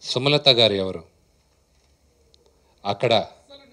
సుమలత గారు ఎవరు అక్కడ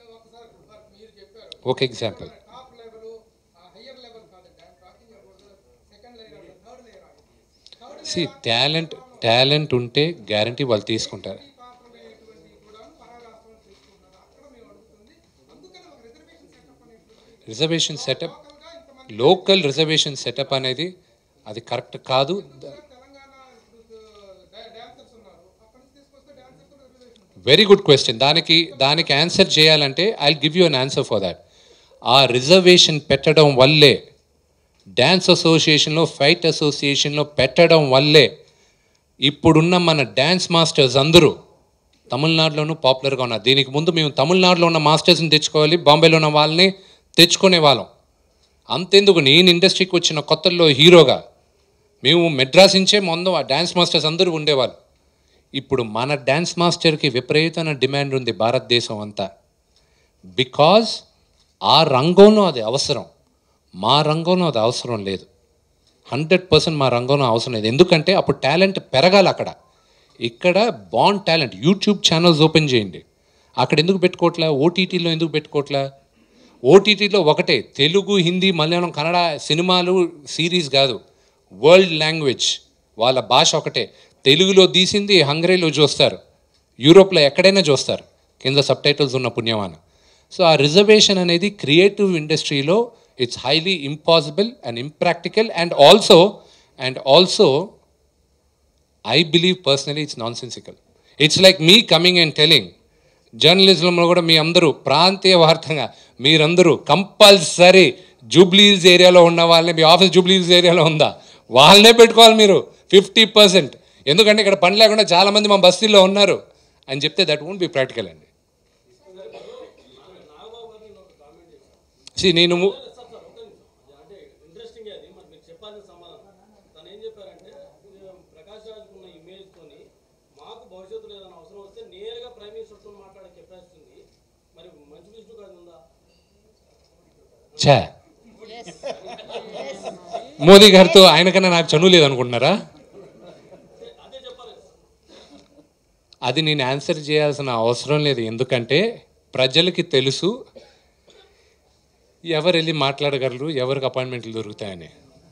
ఒక example top level higher level కాదండి I'm talking about second layer third layer C talent talent ఉంటే గ్యారంటీ వాళ్ళు తీసుకుంటారు పాత్రమైనటువంటి కూడా పరాయి రాష్ట్రంలో తీసుకుంటున్నారు అక్కడ మేము అడుగుతుంది అందుకని ఒక రిజర్వేషన్ సెటప్ అనేటువంటి రిజర్వేషన్ సెటప్ లోకల్గా ఇంతమంది లోకల్ రిజర్వేషన్ సెటప్ అనేది అది కరెక్ట్ కాదు తెలంగాణ ఇప్పుడు డాన్సర్స్ ఉన్నారు అక్కడ నుంచి తీసుకొస్తే డాన్సర్స్ కూడా రిజర్వేషన్ వెరీ గుడ్ క్వశ్చన్ దానికి దానికి ఆన్సర్ చేయాలంటే I give you an answer for that ఆ రిజర్వేషన్ పెట్టడం వల్లే డ్యాన్స్ అసోసియేషన్లో ఫైట్ అసోసియేషన్లో పెట్టడం వల్లే ఇప్పుడున్న మన డ్యాన్స్ మాస్టర్స్ అందరూ తమిళనాడులోనూ పాపులర్గా ఉన్నారు దీనికి ముందు మేము తమిళనాడులో ఉన్న మాస్టర్స్ని తెచ్చుకోవాలి బాంబేలో ఉన్న వాళ్ళని తెచ్చుకునే వాళ్ళం అంతెందుకు నేను ఇండస్ట్రీకి వచ్చిన కొత్తల్లో హీరోగా మేము మెడ్రాస్ నుంచే ముందు ఆ డ్యాన్స్ మాస్టర్స్ అందరూ ఉండేవాళ్ళు ఇప్పుడు మన డ్యాన్స్ మాస్టర్కి విపరీతమైన డిమాండ్ ఉంది భారతదేశం అంతా బికాజ్ ఆ రంగంలో అది అవసరం మా రంగంలో అది అవసరం లేదు హండ్రెడ్ పర్సెంట్ మా రంగంలో అవసరం లేదు ఎందుకంటే అప్పుడు టాలెంట్ పెరగాలి అక్కడ ఇక్కడ band talent YouTube channels open చేయండి అక్కడ ఎందుకు పెట్టుకోవట్లే ఓటీటీలో ఎందుకు పెట్టుకోవట్లే ఓటీటీలో ఒకటే తెలుగు హిందీ మలయాళం కన్నడ సినిమాలు సిరీస్ కాదు వరల్డ్ లాంగ్వేజ్ వాళ్ళ భాష ఒకటే తెలుగులో తీసింది హంగరీలో చూస్తారు యూరోప్లో ఎక్కడైనా చూస్తారు కింద సబ్ టైటిల్స్ ఉన్న పుణ్యమాన సో ఆ రిజర్వేషన్ అనేది క్రియేటివ్ ఇండస్ట్రీలో it's highly impossible and impractical and also and also I believe personally it's nonsensical it's like me coming and telling జర్నలిజంలో కూడా మీ అందరూ ప్రాంతీయ వార్తంగా మీరందరూ కంపల్సరీ జూబ్లీహిల్స్ ఏరియాలో ఉన్న వాళ్ళని మీ ఆఫీస్ జూబ్లీహిల్స్ ఏరియాలో ఉందా వాళ్ళనే పెట్టుకోవాలి మీరు ఫిఫ్టీ పర్సెంట్ ఎందుకంటే ఇక్కడ పని లేకుండా చాలామంది మా బస్తీల్లో ఉన్నారు అని చెప్తే దట్ వోంట్ బి ప్రాక్టికల్ అండి See, నేను ము- అంటే ఇంట్రెస్టింగ్ అది మరి మీరు చెప్పాల్సిన సమాధానం తను ఏం చెప్పారంటే ఇది ప్రకాష్ రాజ్కు ఉన్న ఇమేజ్ తోని మాకు భవిష్యత్తులో ఏదైనా అవసరం వస్తే నేరుగా ప్రైమ్ మినిస్టర్తో మాట్లాడే కెపాసిటీ ఉంది మరి మంచి విష్ణు కాదు ఉందా ఛా మోదీ గారితో ఆయనకన్నా నాకు చనువు లేదనుకుంటున్నారా అదే చెప్పాలి అది నేను ఆన్సర్ చేయాల్సిన అవసరం లేదు ఎందుకంటే ప్రజలకి తెలుసు ఎవరు వెళ్ళి మాట్లాడగలరు ఎవరికి అపాయింట్మెంట్లు దొరుకుతాయని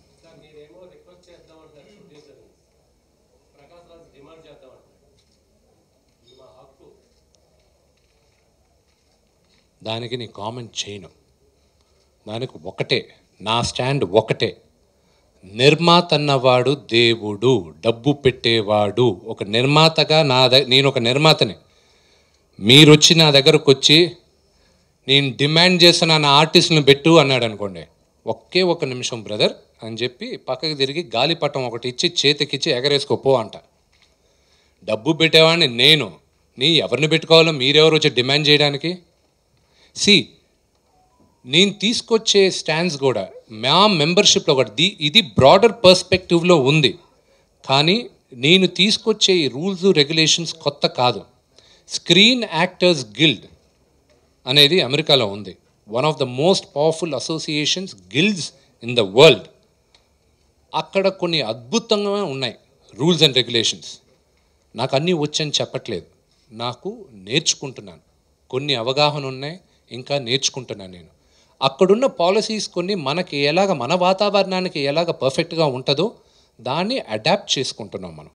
దానికి నేను కామెంట్ చేయను దానికి ఒకటే నా స్టాండ్ ఒకటే నిర్మాత అన్నవాడు దేవుడు డబ్బు పెట్టేవాడు ఒక నిర్మాతగా నా ద నేను ఒక నిర్మాతని మీరు వచ్చి నా దగ్గరకు వచ్చి నేను డిమాండ్ చేస్తున్న నా ఆర్టిస్ట్ని పెట్టు అన్నాడు అనుకోండి ఒకే ఒక నిమిషం బ్రదర్ అని చెప్పి పక్కకి తిరిగి గాలిపటం ఒకటి ఇచ్చి చేతికిచ్చి ఎగరేసుకోపో అంట డబ్బు పెట్టేవాడిని నేను నీ ఎవరిని పెట్టుకోవాలో మీరెవరు వచ్చి డిమాండ్ చేయడానికి సి నేను తీసుకొచ్చే స్టాండ్స్ కూడా మా మెంబర్షిప్లో ఒకటి ది ఇది బ్రాడర్ పర్స్పెక్టివ్లో ఉంది కానీ నేను తీసుకొచ్చే ఈ రూల్స్ రెగ్యులేషన్స్ కొత్త కాదు స్క్రీన్ యాక్టర్స్ గిల్డ్ అనేది అమెరికాలో ఉంది one of the most powerful associations guilds in the world అక్కడ కొన్ని అద్భుతంగా ఉన్నాయి రూల్స్ అండ్ రెగ్యులేషన్స్ నాకు అన్నీ వచ్చని చెప్పట్లేదు నాకు నేర్చుకుంటున్నాను కొన్ని అవగాహన ఉన్నాయి ఇంకా నేర్చుకుంటున్నాను నేను అక్కడున్న పాలసీస్ కొన్ని మనకి ఎలాగ మన వాతావరణానికి ఎలాగ పర్ఫెక్ట్గా ఉంటుందో దాన్ని అడాప్ట్ చేసుకుంటున్నాం మనం